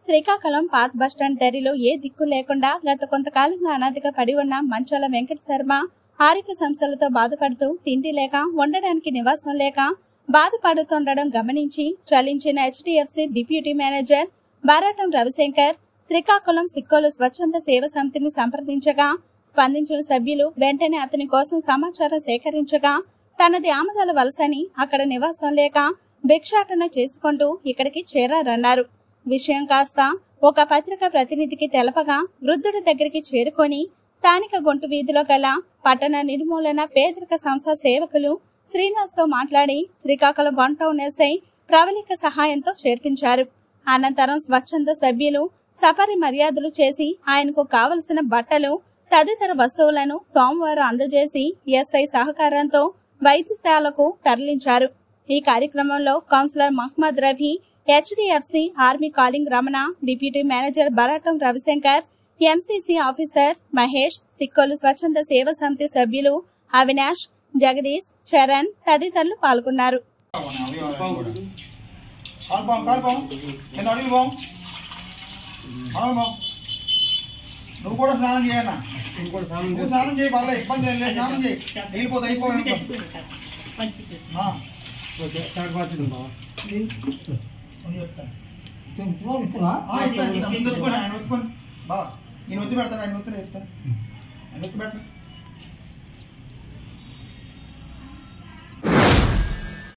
శ్రీకాకుళం పాత బస్టాండ్ దరిలో ఏ దిక్కు లేకుండా గత కొంతకాలంగా అనాథగా పడి ఉన్న మంచాల వెంకట శర్మ ఆరోగ్య సమస్యలతో బాధపడుతూ తిండి లేక ఉండడానికి నివాసం లేక బాధపడుతుండడం గమనించి చలించిన HDFC deputy manager Baratam Ravishankar Srikakulam Sikkolu స్వచ్ఛంద సేవ సమితిని సంప్రదించగా స్పందించిన సభ్యులు వెంటనే అతని కోసం సమాచారం సేకరించగా తనది ఆమదాల వలసని అక్కడ నివాసం లేక భిక్షాటన చేసుకుంటూ ఇక్కడికి చేరారన్నారు విషయం కాస్త ఒక పత్రిక ప్రతినిధికి తెలపగా వృద్ధుడి దగ్గరికి చేరుకొని స్థానిక గుంటు వీధిలో గల పట్టణ నిర్మూలన పేదరిక సంస్థ సేవకులు శ్రీనివాస్ తో మాట్లాడి Srikakulam one town SI Pravalika సహాయంతో చేర్పించారు అనంతరం స్వచ్ఛంద సభ్యులు సపరి మర్యాదలు చేసి ఆయనకు కావలసిన బట్టలు తదితర వస్తువులను సోమవారం అందజేసి ఎస్ఐ సహకారంతో వైద్యశాలకు తరలించారు ఈ కార్యక్రమంలో councillor Mohammed Rafi HDFC army calling Ramana deputy manager Baratam Ravishankar MCC officer Mahesh Sikkolu స్వచ్ఛంద సేవ సమితి సభ్యులు అవినాష్ జగదీష్ చరణ్ తదితరులు పాల్గొన్నారు కాల్పాం కాల్పాం కింద అడుగు పోం మనం పోం నువ్వు కూడా స్నానం చేయన్నా నువ్వు స్నానం చేయి పర్లేదు ఇబ్బంది ఏం లేదు స్నానం చేయి వెళ్ళిపోతా అయిపోయి నేను వచ్చి పెడతాను ఆయన వచ్చి పెడతాను ఆయన వచ్చి పెడతాను